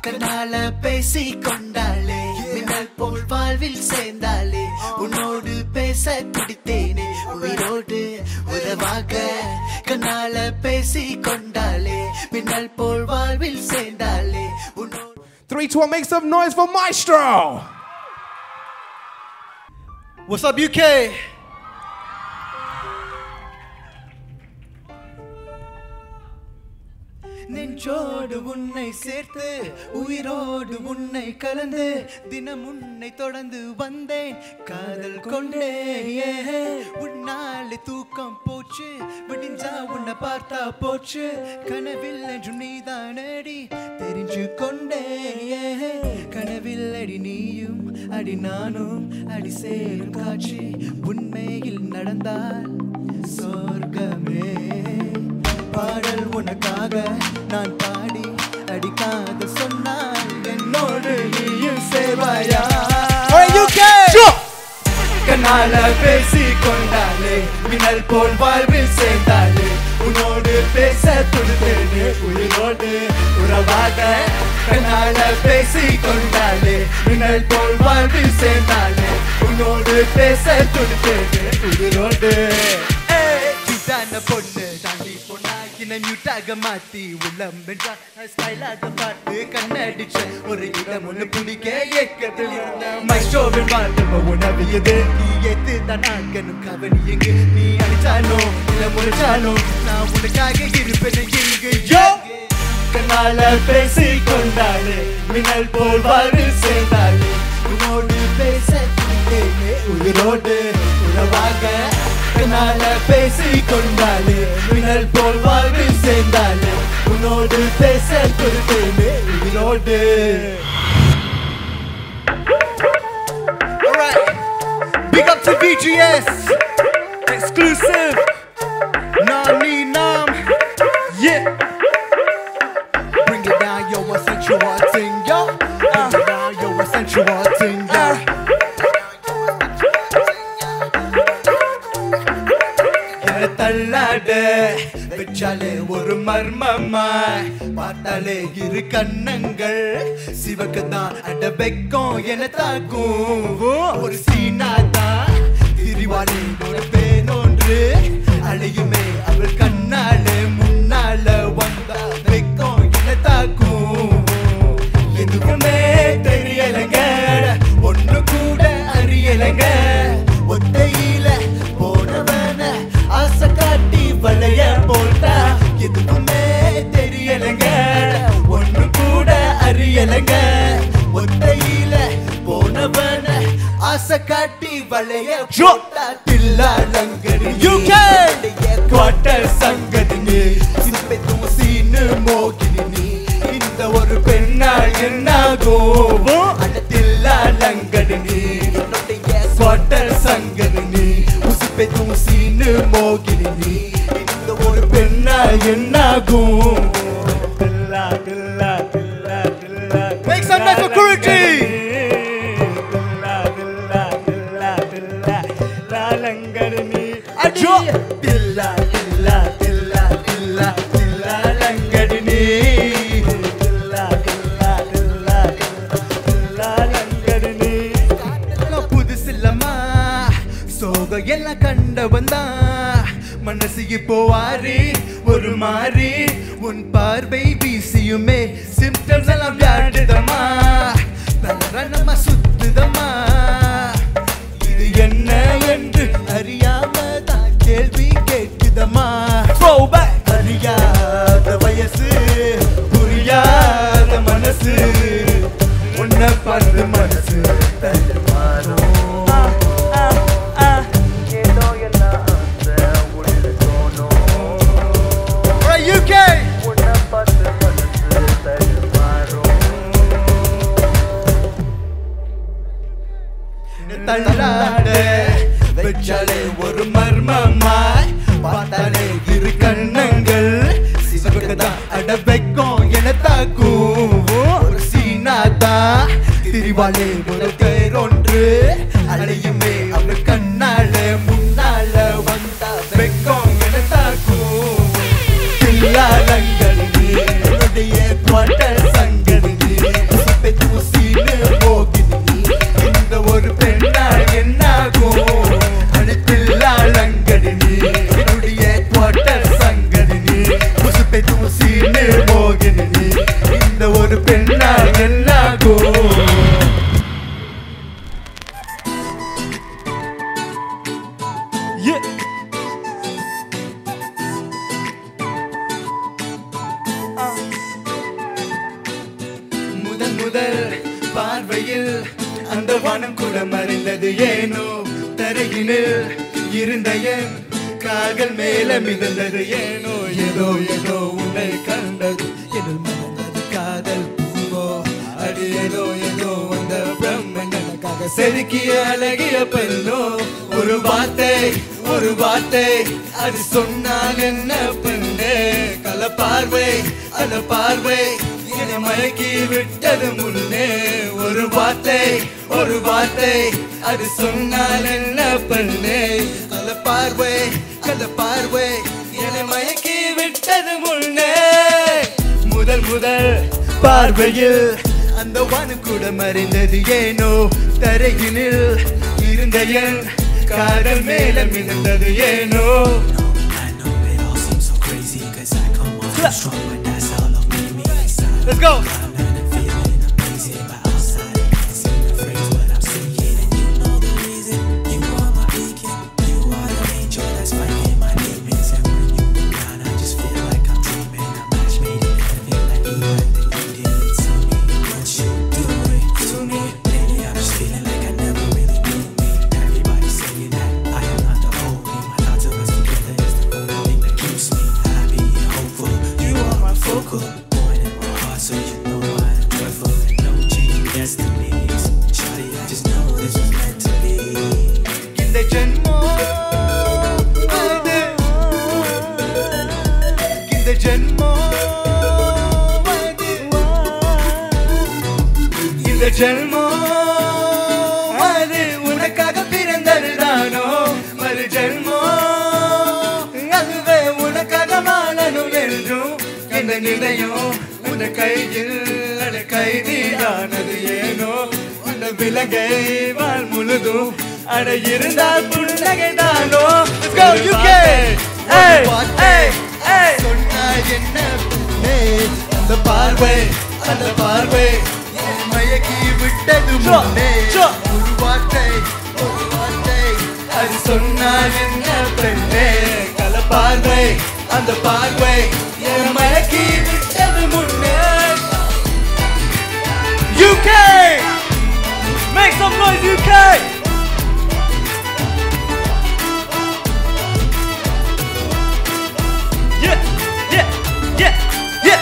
கண்ணால பேசி கொண்டாளே மின்னல் போல் வாழ்வில் சேர்ந்தாளே உன்னோடு பேச பிடித்தேனே உயிரோடு உறவாக கண்ணால பேசி கொண்டாளே மின்னல் போல் வாழ்வில் சேர்ந்தாளே உன்னோடு Three, two, one, make some noise for Maestro. What's up, UK? நெஞ்சோடு உன்னை சேர்த்து உயிரோடு உன்னை கலந்து தினம் உன்னை தொடர்ந்து வந்தேன் காதல் கொண்டே உன்னாலே தூக்கம் போச்சு விடிஞ்சா உன்னை பார்த்தா போச்சு கனவில் என்றும் நீதானடி தெரிஞ்சு கொண்டே கனவில் அடி நீயும் அடி நானும் அடி சேரும் காட்சி உண்மையில் நடந்தால் சொர்க்கமே பாடல் உனக்காக நான் பாடி அடிக்காத சொன்னால் என்னோடு நீயும் சேவாயா கண்ணால பேசி கொண்டாலே மின்னல் போல் வாழ்வில் சேர்ந்தாலே உன்னோடு பேச துடித்தேனே உயிரோடு உறவாக கண்ணால பேசி கொண்டாலே மின்னல் போல் வாழ்வில் சேர்ந்தாலே உன்னோடு பேச துடித்தேனே உயிரோடு இதான பொண்ணு தாண்டி பொண்ணா என்னை மியூட்டாக மாத்தி உள்ளம் வென்றா ஸ்டைலாக பார்த்து கண்ணடிச்ச ஒரு இடம் ஒண்ணு பிடிக்க ஏக்கத்தில் இருந்த மைஷோவின் வாழ்க்கை உணவு எது நீ ஏத்து தான் நாட்கனும் கவனி எங்கு நீ அடிச்சாலும் இல்ல முறைச்சாலும் நான் உனக்காக இருப்பேன் எங்கு யோ கண்ணால பேசி கொண்டாலே மின்னல் போல் வாழ்வில் சேர்ந்தாலே உன்னோடு பேச துடித்தேனே உயிரோடு உறவாக கண்ணால பேசி கொண்டாலே மின்னல் போல் வாழ்வில் சேர்ந்தாலே உன்னோடு பேச துடித்தேனே உயிரோடு Alright, big up to VGS, exclusive, Nani Nam, yeah. Bring it down, yo, essential thing, yo. Bring it down, yo, essential thing, yo. என்னை தள்ளாட வச்சாலே ஒரு மர்மமாய் பார்த்தாலே இரு கண்ணங்கள் சிவக்கு தான் அட வெக்கம் என தாக்கும் ஒரு சீனா தான் திரிவாளே ஒரு பேனொன்று அழையுமே அவள் கண்ணாலே முன்னால வந்தா வெக்கம் என தாக்கும் எதுவுமே தெரியலங்க ஒண்ணு கூட அறியலங்க ஒத்தையில போனவன ஆசை காட்டி வளைய போட்டா எதுவுமே தெரியலங்க ஒண்ணு கூட அறியலங்க ஒத்தையில போனவன ஆசை காட்டி வளைய போட்டா தில்லாலங்கடி குவார்டர் சங்கடி நீ சிம்பெத்தும் சீனு மோகினி நீ இந்த ஒரு பெண்ணால் என்னாகும் அடத்தில்லாலங்கடி நீ குவார்டர் சங்கடி நீ உசிப்பெத்தும் சீனு மோகினி நீ இந்த ஒரு பெண்ணால் என்னாகும் Make some noise for Kuruchi! அடியோ தில்லா தில்லா தில்லா தில்லா தில்லா லங்கடி நீ தில்லா தில்லா தில்லா தில்லா லங்கடி நீ புதுசில்லம்மா சோகம் எல்லாம் கண்டவன் தான் மனசு இப்போ வாரி ஒரு மாறி உன் பார்வை வீசியுமே சிம்டம்ஸ் எல்லாம் வியாடுதம்மா தலரணமா சுத்துதம்மா இது என்ன என்று அறியாம தான் கேள்வி கேட்குதம்மா அறியாத வயசு புரியாத மனசு உன்னை பார்த்து மனசு தடுமாறும் Right, UK! தள்ளாட வச்சாலே ஒரு மர்மமாய் பார்த்தாலே இரு கண்ணங்கள் சிவக்கு தான் அட வைக்கும் என தாக்கும் ஒரு சீனாதா திரிவாளே ஒரு பேர் ஒன்று அலையுமே அவர் கண்ணால முன்னால வந்தா வெக்கம் என தாக்கும் தில்லாலங்கள் நீ என்னுடைய குவார்டர் சங்கடி நீ முதல் பார்வையில் அந்த வானம் கூட மறைந்தது ஏனோ தரையினில் இருந்த என் கால்கள் மேல மிதந்தது ஏனோ ஏதோ ஏதோ உன்னை கண்டது என்னுள் மலர்ந்தது காதல் பூவோ அடி ஏதோ ஏதோ அந்த பிரம்மன் எனக்காக செதுக்கிய அழகிய பெண்ணோ ஒரு வார்த்தை ஒரு வார்த்தை அது சொன்னால் என்ன பெண்ணே கல பார்வை அந்த பார்வை என்னை மயக்கி விட்டது முன்னே ஒரு வார்த்தை ஒரு வார்த்தை அது சொன்னால் என்ன பெண்ணே கல பார்வை கல பார்வை என்னை மயக்கி விட்டது முன்னே முதல் முதல் பார்வையில் அந்த வானம் கூட மறைந்தது ஏனோ தரையினில் இருந்த என் காதல் மேல மிதந்தது ஏனோ I know it all seems so crazy Cause I come off too strong But that's how love made me inside Let's go. I'm not feeling amazing But outside I can't seem to phrase what I'm saying And you know the reason You are my beacon You are the angel that's fighting my demons And when you look down I just feel like I'm dreaming A match made in heaven Like you had the you didn't tell me What you doing to me Lately I'm just feeling like I never really knew me Everybody saying that I am not the whole me My thoughts of us together is the only thing that keeps me happy and hopeful You are my focal point in my heart So you know I am joyful And no changing destinies Shawty I just know this was meant to be இந்த ஜென்மம் அது இந்த ஜென்மம் அது இந்த ஜென்மம் அது உனக்காக பிறந்ததுதானோ மறு ஜென்மம் அதுவே உனக்காக வாழணும் என்றும் எந்த நிலையும் உன் கையில் அட கைதியானது ஏனோ அந்த விலகை வாழ் முழுதும் அட இருந்தால் புன்னகை தானோ Let's go UK Hey Hey Hey சொன்னால் என்ன பெண்ணே அந்த பார்வை அந்த பார்வை என்னை மயக்கி விட்டது முன்னே ஒரு வார்த்தை ஒரு வார்த்தை அது சொன்னால் என்ன பெண்ணே கல பார்வை அந்த பார்வை என்னை மயக்கி விட்டது முன்னே UK Make some noise UK Yeah, yeah, yeah, yeah.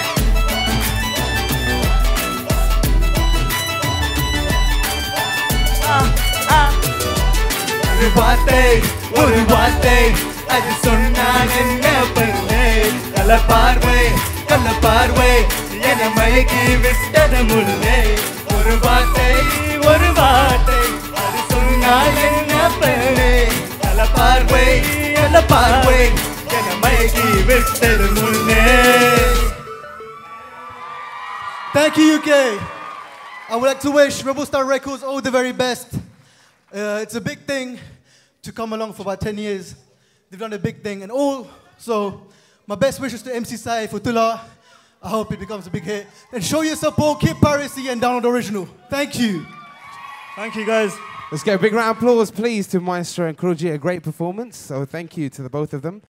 ஒரு வார்த்தை ஒரு வார்த்தை அது சொன்னால் என்ன பண்ணே கல பார்வை கல பார்வை என மயக்கி விட்டது முன்னே ஒரு வார்த்தை ஒரு வார்த்தை அது சொன்னால் என்ன பண்ணே கல பார்வை கல பார்வை என மயக்கி விட்டது முன்னே Thank you, UK. I would like to wish Rebel Star Records all the very best. Uh, it's a big thing to come along for about 10 years. They've done a big thing. And all, so my best wishes to MC Sai for Tula. I hope it becomes a big hit. And show your support, keep piracy, and download the original. Thank you. Thank you guys Let's get a big round of applause, please, to Maestro and Kruji. A great performance. So thank you to the both of them.